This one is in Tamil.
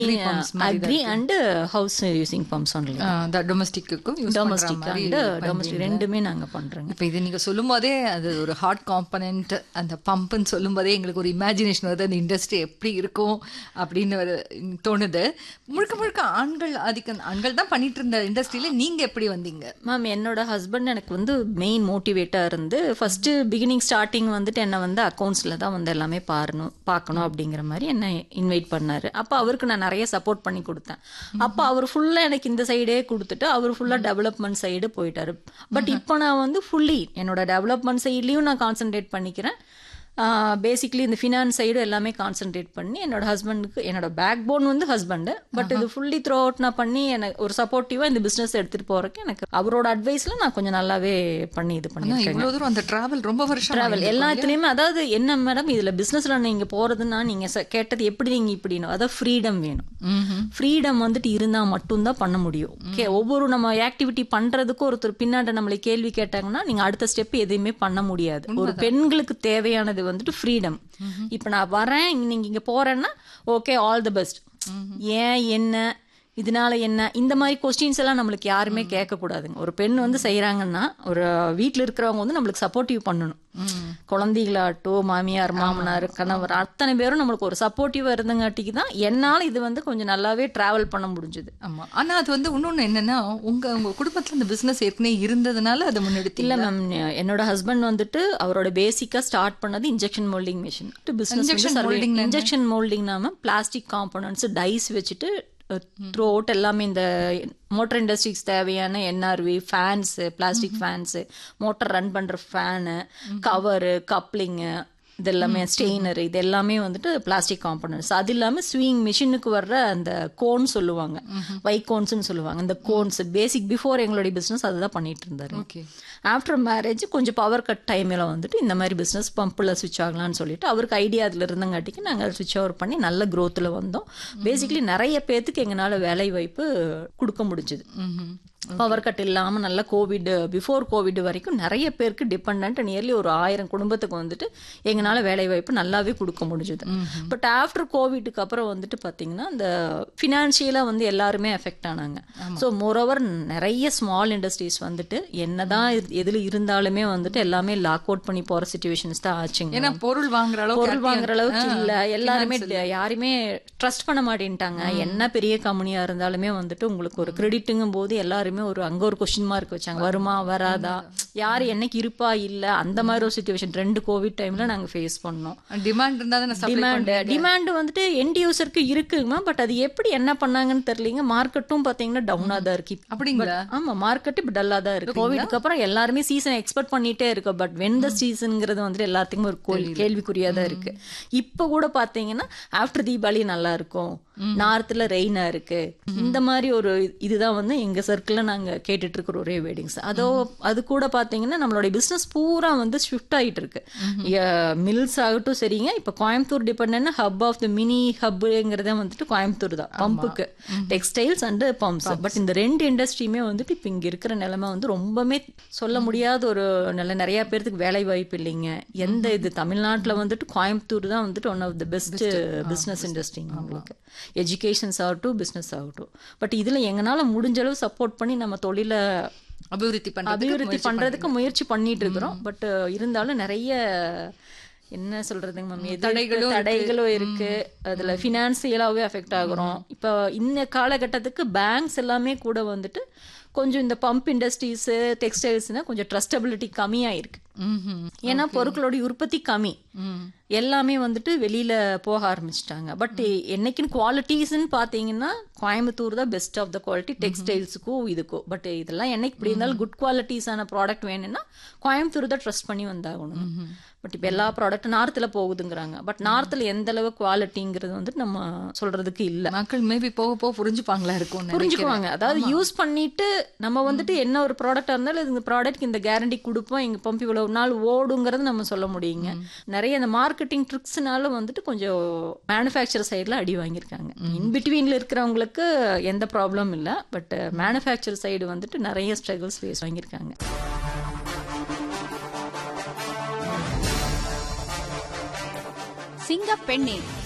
Agri pumps மாதிரி agri and house using pumps only டொமஸ்டிக்கும் யூஸ் பண்ற டொமஸ்டிக் மாதிரி அண்ட் டொமஸ்டிக் ரெண்டுமே நாங்க பண்றோங்க இப்போ இது நீங்க சொல்லும் போதே அது ஒரு ஹார்ட் காம்பனன்ட் அந்த பம்புன்னு சொல்லும் போதே எங்களுக்கு ஒரு இமேஜினேஷன் வருது அந்த இண்டஸ்ட்ரி எப்படி இருக்கும் அப்படின்னு ஒரு தோணுது முழுக்க முழுக்க ஆண்கள் ஆதிக்கம் ஆண்கள் தான் பண்ணிட்டு இருந்த இண்டஸ்ட்ரியில நீங்க எப்படி வந்தீங்க மேம் என்னோட ஹஸ்பண்ட் எனக்கு வந்து மெயின் மோட்டிவேட்டாக இருந்து ஃபர்ஸ்ட் பிகினிங் ஸ்டார்டிங் வந்துட்டு என்னை வந்து அக்கௌண்ட்ஸில் தான் வந்து எல்லாமே பாரணும் பார்க்கணும் அப்படிங்கிற மாதிரி என்னை இன்வைட் பண்ணாரு அப்போ அவருக்கு நான் நிறைய சப்போர்ட் பண்ணி கொடுத்தேன் அப்போ அவர் ஃபுல்லாக எனக்கு இந்த சைடே கொடுத்துட்டு அவர் ஃபுல்லாக டெவலப்மெண்ட் சைடு போயிட்டாரு பட் இப்போ நான் வந்து ஃபுல்லி என்னோட டெவலப்மெண்ட் சைட்லேயும் நான் கான்சென்ட்ரேட் பண்ணிக்கிறேன் பேசிக்லி இந்த ஃபினான்ஸ் சைடு எல்லாமே கான்சென்ட்ரேட் பண்ணி என்னோட ஹஸ்பண்டுக்கு என்னோட பேக் போன் வந்து ஹஸ்பண்டு பட் இது ஃபுல்லி த்ரோ அவுட் நான் பண்ணி எனக்கு ஒரு சப்போர்ட்டிவாக இந்த பிஸ்னஸ் எடுத்துகிட்டு போகிறக்கு எனக்கு அவரோட அட்வைஸில் நான் கொஞ்சம் நல்லாவே பண்ணி இது ஆனா பண்ணியிருக்கேன் இவ்வளவு தூரம் அந்த டிராவல் ரொம்ப வருஷம் ட்ராவல் எல்லாத்துலேயுமே அதாவது என்ன மேடம் இதில் பிஸ்னஸில் நீங்கள் போகிறதுன்னா நீங்கள் கேட்டது எப்படி நீங்கள் இப்படின்னு அதாவது ஃப்ரீடம் வேணும் ஃப்ரீடம் வந்துட்டு இருந்தால் மட்டும்தான் பண்ண முடியும் ஓகே ஒவ்வொரு நம்ம ஆக்டிவிட்டி பண்ணுறதுக்கும் ஒருத்தர் பின்னாடி நம்மளை கேள்வி கேட்டாங்கன்னா நீங்கள் அடுத்த ஸ்டெப் எதுவுமே பண்ண முடியாது ஒரு பெண்களுக்கு தேவையானது வந்துட்டு ஃப்ரீடம் இப்போ நான் வரேன் நீங்கள் இங்கே போகிறேன்னா ஓகே ஆல் தி பெஸ்ட் ஏன் என்ன இதனால என்ன இந்த மாதிரி கொஸ்டின்ஸ் எல்லாம் நம்மளுக்கு யாருமே கேட்கக்கூடாதுங்க ஒரு பெண் வந்து செய்கிறாங்கன்னா ஒரு வீட்டில் இருக்கிறவங்க வந்து நம்மளுக்கு சப்போர்ட்டிவ் பண்ணணும் குழந்தைகளாகட்டும் மாமியார் மாமனார் கணவர் அத்தனை பேரும் நம்மளுக்கு ஒரு சப்போர்ட்டிவாக இருந்தங்காட்டிக்கு தான் என்னால் இது வந்து கொஞ்சம் நல்லாவே ட்ராவல் பண்ண முடிஞ்சுது ஆமா ஆனா அது வந்து இன்னொன்னு என்னன்னா உங்க உங்க குடும்பத்துல இந்த பிசினஸ் ஏற்கனவே இருந்ததுனால அதை முன்னெடுத்து இல்ல மேம் என்னோட ஹஸ்பண்ட் வந்துட்டு அவரோட பேசிக்கா ஸ்டார்ட் பண்ணது injection moulding machine Injection business molding னா இன்ஜெக்ஷன் மோல்டிங்னா மேம் பிளாஸ்டிக் காம்பனன்ட்ஸ் டைஸ் வச்சுட்டு த்ரூ அவுட் எல்லாமே இந்த மோட்டர் இண்டஸ்ட்ரிஸ் தேவையான NRV fans plastic fans motor run பண்ற ஃபேனு கவரு கப்ளிங்கு இது எல்லாமே ஸ்டெய்னர் இது எல்லாமே வந்துட்டு பிளாஸ்டிக் காம்பனன்ட்ஸ் அது இல்லாமல் ஸ்விங் மிஷினுக்கு வர்ற அந்த கோன் சொல்லுவாங்க வைகோன்ஸ்னு சொல்லுவாங்க இந்த கோன்ஸ் பேசிக் பிஃபோர் எங்களுடைய பிஸ்னஸ் அதுதான் பண்ணிட்டு இருந்தாரு ஓகே ஆஃப்டர் மேரேஜ் கொஞ்சம் பவர் கட் டைமில் வந்துட்டு இந்த மாதிரி பிஸ்னஸ் பம்பில் ஸ்விட்ச் ஆகலாம்னு சொல்லிட்டு அவருக்கு ஐடியா அதில் இருந்தங்காட்டிக்கு நாங்கள் ஸ்விட்ச் ஓவர் பண்ணி நல்ல க்ரோத்தில் வந்தோம் பேசிக்கலி நிறைய பேர்த்துக்கு எங்களால் வேலை வாய்ப்பு கொடுக்க முடிஞ்சுது பவர் கட் இல்லாமல் நல்ல கோவிட் பிஃபோர் கோவிட் வரைக்கும் நிறைய பேருக்கு டிபெண்ட் நியர்லி ஒரு ஆயிரம் குடும்பத்துக்கு வந்துட்டு எங்களால் வேலை வாய்ப்பு நல்லாவே கொடுக்க முடிஞ்சுது பட் ஆஃப்டர் கோவிட்டுக்கு அப்புறம் வந்துட்டு பார்த்தீங்கன்னா இந்த ஃபினான்ஷியலாக வந்து எல்லாருமே எஃபெக்ட் ஆனாங்க ஸோ மோரோவர் நிறைய ஸ்மால் இண்டஸ்ட்ரீஸ் வந்துட்டு என்னதான் இது- எதுல இருந்தாலுமே வந்துட்டு எல்லாமே லாக் அவுட் பண்ணி போற சுச்சுவேஷன்ஸ் தான் ஆச்சுங்க ஏன்னா பொருள் வாங்குற அளவுக்கு பொருள் வாங்குற அளவுக்கு இல்ல எல்லாருமே யாருமே ட்ரஸ்ட் பண்ண மாட்டேன்ட்டாங்க என்ன பெரிய கம்பெனியா இருந்தாலுமே வந்துட்டு உங்களுக்கு ஒரு கிரெடிட்டுங்கும் போது எல்லாருமே ஒரு அங்க ஒரு கொஸ்டின் மார்க் வச்சாங்க வருமா வராதா யாரு என்னைக்கு இருப்பா இல்ல அந்த மாதிரி ஒரு சுச்சுவேஷன் ரெண்டு கோவிட் டைம்ல நாங்க ஃபேஸ் பண்ணோம் டிமாண்ட் இருந்தா தானே சப்ளை டிமாண்ட் டிமாண்ட் வந்துட்டு எண்ட் யூசருக்கு இருக்குமா பட் அது எப்படி என்ன பண்ணாங்கன்னு தெரியலங்க மார்க்கெட்டும் பாத்தீங்கன்னா டவுனா தான் இருக்கு அப்படிங்களா ஆமா மார்க்கெட் இப்ப டல்லா தான் இருக்கு கோவிட்க்கு அப்புறம் எல்லாருமே சீசன் எக்ஸ்பெக்ட் பண்ணிட்டே இருக்கு பட் வென் த சீசன்ங்கிறது வந்துட்டு எல்லாத்துக்குமே ஒரு கோல்- கேள்விக்குறியா தான் இருக்கு இப்ப கூட பாத்தீங்கன்னா ஆஃப்டர் தீபாவளி நல்லா இருக்கும் நார்த்ல ரெயினா இருக்கு இந்த மாதிரி ஒரு இதுதான் வந்து எங்க சர்க்கிள்ல நாங்க கேட்டுட்டு இருக்கிற ஒரே வெட்டிங்ஸ் அதோ அது கூட பாத்தீங்கன்னா நம்மளுடைய பிசினஸ் பூரா வந்து ஷிஃப்ட் ஆயிட்டு இருக்கு மில்ஸ் ஆகட்டும் சரிங்க இப்ப Coimbatore depend hub of the mini ஹப்ங்கிறதே வந்துட்டு கோயம்புத்தூர் தான் பம்புக்கு டெக்ஸ்டைல்ஸ் அண்ட் பம்ப்ஸ் பட் இந்த ரெண்டு இண்டஸ்ட்ரியுமே வந்துட்டு இப்ப இங்க இருக்கிற நிலைமை வந்து ரொம்பவே சொல்ல முடியாத ஒரு நிலை நிறைய பேர்த்துக்கு வேலை வாய்ப்பு இல்லைங்க எந்த இது தமிழ்நாட்டுல வந்துட்டு கோயம்புத்தூர் தான் வந்துட்டு one of the best business industry உங்களுக்கு எஜுகேஷன்ஸ் ஆகட்டும் பிசினஸ் ஆகட்டும் பட் இதுல எங்கனால முடிஞ்ச அளவு சப்போர்ட் பண்ணி நம்ம தொழில அபிவிருத்தி பண்றது அபிவிருத்தி பண்றதுக்கு முயற்சி பண்ணிட்டு இருக்கிறோம் பட் இருந்தாலும் நிறைய என்ன சொல்றதுங்க மேம் தடைகளும் தடைகளும் இருக்கு அதுல பினான்சியலாவே அஃபெக்ட் ஆகுறோம் இப்போ இந்த காலகட்டத்துக்கு பேங்க்ஸ் எல்லாமே கூட வந்துட்டு கொஞ்சம் இந்த பம்ப் இண்டஸ்ட்ரீஸ் டெக்ஸ்டைல்ஸ்னா கொஞ்சம் ட்ரஸ்டபிலிட்டி கம்மியாயிருக்கு ம்ஹும். ஏன்னா பொருட்களோட உற்பத்தி கம்மி எல்லாமே வந்துட்டு வெளியில போக ஆரம்பிச்சிட்டாங்க பட் என்னைக்குன்னு குவாலிட்டிஸ்ன்னு பாத்தீங்கன்னா கோயம்புத்தூர் தான் பெஸ்ட் ஆஃப் த குவாலிட்டி டெக்ஸ்டைல்ஸுக்கும் இதுக்கும் பட் இதெல்லாம் என்னைக்கு இப்படி இருந்தாலும் குட் குவாலிட்டிஸான ப்ராடக்ட் வேணும்னா கோயம்புத்தூர் தான் ட்ரஸ்ட் பண்ணி வந்தாகணும் பட் இப்போ எல்லா ப்ராடக்ட் நார்த்தில் போகுதுங்கிறாங்க பட் நார்த்தில் எந்த அளவு குவாலிட்டிங்கிறது வந்துட்டு நம்ம சொல்றதுக்கு இல்லை மக்கள் மேபி போக போக புரிஞ்சுப்பாங்களா இருக்கும் புரிஞ்சுக்குவாங்க அதாவது யூஸ் பண்ணிட்டு நம்ம வந்துட்டு என்ன ஒரு ப்ராடக்டா இருந்தாலும் இந்த ப்ராடக்ட் இந்த கேரண்டி கொடுப்போம் எங்க பம்ப் இவ்வளவு நாள் ஓடுங்கிறது நம்ம சொல்ல முடியுங்க நிறைய இந்த மார்க்கெட்டிங் ட்ரிக்ஸ்னால வந்துட்டு கொஞ்சம் மேனுஃபேக்சர் சைடில் அடி வாங்கியிருக்காங்க இன் பிட்வீன்ல இருக்கிறவங்களுக்கு எந்த ப்ராப்ளம் இல்லை பட் மேனுஃபேக்சர் சைடு வந்துட்டு நிறைய ஸ்ட்ரகிள்ஸ் ஃபேஸ் வாங்கியிருக்காங்க சிங்கப்பெண்ணே